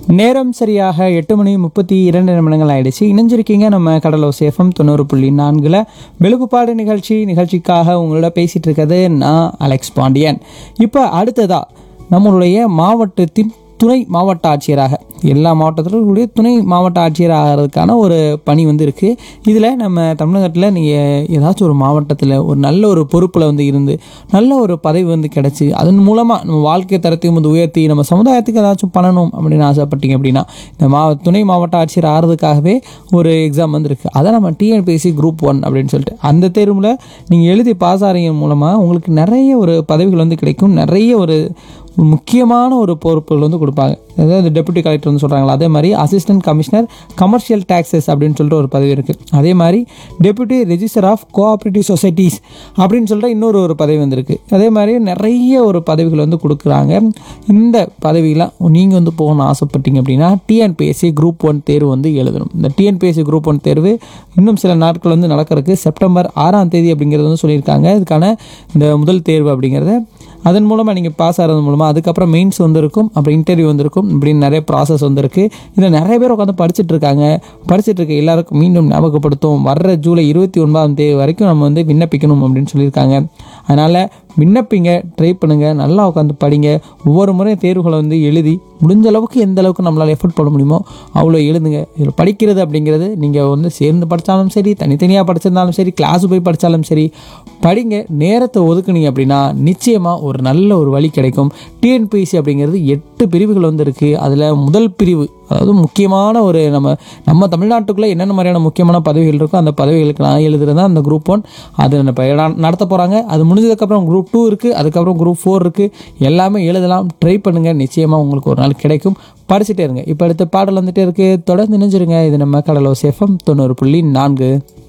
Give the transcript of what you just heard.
நேரம் சரியாக எட்டு மணி முப்பத்தி இரண்டு நிமிடங்கள் ஆயிடுச்சு இணைஞ்சிருக்கீங்க நம்ம கடலோ சேஃபம் தொண்ணூறு புள்ளி நான்குல வெளுப்புப்பாடு நிகழ்ச்சி நிகழ்ச்சிக்காக உங்களோட பேசிட்டு இருக்கிறது நான் அலெக்ஸ் பாண்டியன் இப்போ அடுத்ததா நம்மளுடைய மாவட்டத்தின் துணை மாவட்ட ஆட்சியராக எல்லா மாவட்டத்திலும் இருக்கக்கூடிய துணை மாவட்ட ஆட்சியர் ஆகிறதுக்கான ஒரு பணி வந்து இருக்குது இதில் நம்ம தமிழகத்தில் நீங்கள் ஏதாச்சும் ஒரு மாவட்டத்தில் ஒரு நல்ல ஒரு பொறுப்பில் வந்து இருந்து நல்ல ஒரு பதவி வந்து கிடச்சி அதன் மூலமாக நம்ம வாழ்க்கை தரத்தையும் வந்து உயர்த்தி நம்ம சமுதாயத்துக்கு ஏதாச்சும் பண்ணணும் அப்படின்னு ஆசைப்பட்டீங்க அப்படின்னா இந்த மா துணை மாவட்ட ஆட்சியர் ஆகிறதுக்காகவே ஒரு எக்ஸாம் வந்துருக்கு அதை நம்ம டிஎன்பிஎஸ்சி குரூப் ஒன் அப்படின்னு சொல்லிட்டு அந்த தேர்வில் நீங்கள் எழுதி பாஸ் ஆகிறீங்க மூலமாக உங்களுக்கு நிறைய ஒரு பதவிகள் வந்து கிடைக்கும் நிறைய ஒரு ஒரு முக்கியமான ஒரு பொறுப்புகள் வந்து கொடுப்பாங்க அதாவது டெபுட்டி கலெக்டர் வந்து சொல்கிறாங்களா அதே மாதிரி அசிஸ்டன்ட் கமிஷனர் கமர்ஷியல் டாக்ஸஸ் அப்படின்னு சொல்லிட்டு ஒரு பதவி இருக்குது அதே மாதிரி deputy register of cooperative societies அப்படின்னு சொல்லிட்டு இன்னொரு ஒரு பதவி வந்திருக்கு அதே மாதிரி நிறைய ஒரு பதவிகள் வந்து கொடுக்குறாங்க இந்த பதவியெலாம் நீங்கள் வந்து போகணும்னு ஆசைப்பட்டீங்க அப்படின்னா டிஎன்பிஎஸ்சி குரூப் ஒன் தேர்வு வந்து எழுதணும் இந்த டிஎன்பிஎஸ்சி குரூப் ஒன் தேர்வு இன்னும் சில நாட்கள் வந்து நடக்கிறதுக்கு செப்டம்பர் ஆறாம் தேதி அப்படிங்கிறது வந்து சொல்லியிருக்காங்க இதுக்கான இந்த முதல் தேர்வு அப்படிங்கிறத அதன் மூலமாக நீங்கள் பாஸ் ஆகிறது மூலமாக அதுக்கப்புறம் மெயின்ஸ் வந்திருக்கும் அப்புறம் இன்டர்வியூ வந்திருக்கும் இப்படின்னு நிறைய ப்ராசஸ் வந்திருக்கு இதில் நிறைய பேர் உட்காந்து படிச்சுட்டு இருக்காங்க படிச்சுட்டு இருக்க எல்லாருக்கும் மீண்டும் ஞாபகப்படுத்தும் வர்ற ஜூலை இருபத்தி ஒன்பதாம் தேதி வரைக்கும் நம்ம வந்து விண்ணப்பிக்கணும் அப்படின்னு சொல்லியிருக்காங்க அதனால் விண்ணப்பிங்க ட்ரை பண்ணுங்கள் நல்லா உட்காந்து படிங்க ஒவ்வொரு முறையும் தேர்வுகளை வந்து எழுதி முடிஞ்ச அளவுக்கு எந்த அளவுக்கு நம்மளால் எஃபர்ட் பண்ண முடியுமோ அவ்வளோ எழுதுங்க இதில் படிக்கிறது அப்படிங்கிறது நீங்கள் வந்து சேர்ந்து படித்தாலும் சரி தனித்தனியாக படிச்சிருந்தாலும் சரி கிளாஸ் போய் படித்தாலும் சரி படிங்க நேரத்தை ஒதுக்குனீங்க அப்படின்னா நிச்சயமாக ஒரு நல்ல ஒரு வழி கிடைக்கும் டிஎன்பிஎஸ்சி அப்படிங்கிறது எட்டு பிரிவுகள் வந்து இருக்குது அதில் முதல் பிரிவு அதாவது முக்கியமான ஒரு நம்ம நம்ம தமிழ்நாட்டுக்குள்ளே என்னென்ன மாதிரியான முக்கியமான பதவிகள் இருக்கோ அந்த பதவிகளுக்கு நான் எழுதுறது தான் அந்த குரூப் ஒன் அது இப்போ நடத்த போகிறாங்க அது முடிஞ்சதுக்கப்புறம் குரூப் டூ இருக்குது அதுக்கப்புறம் குரூப் ஃபோர் இருக்குது எல்லாமே எழுதலாம் ட்ரை பண்ணுங்கள் நிச்சயமாக உங்களுக்கு ஒரு நாள் கிடைக்கும் படிச்சுட்டே இருங்க இப்போ அடுத்த பாடல் வந்துட்டே இருக்குது தொடர்ந்து நினைஞ்சிருங்க இது நம்ம கடலோ சேஃபம் தொண்ணூறு புள்ளி நான்கு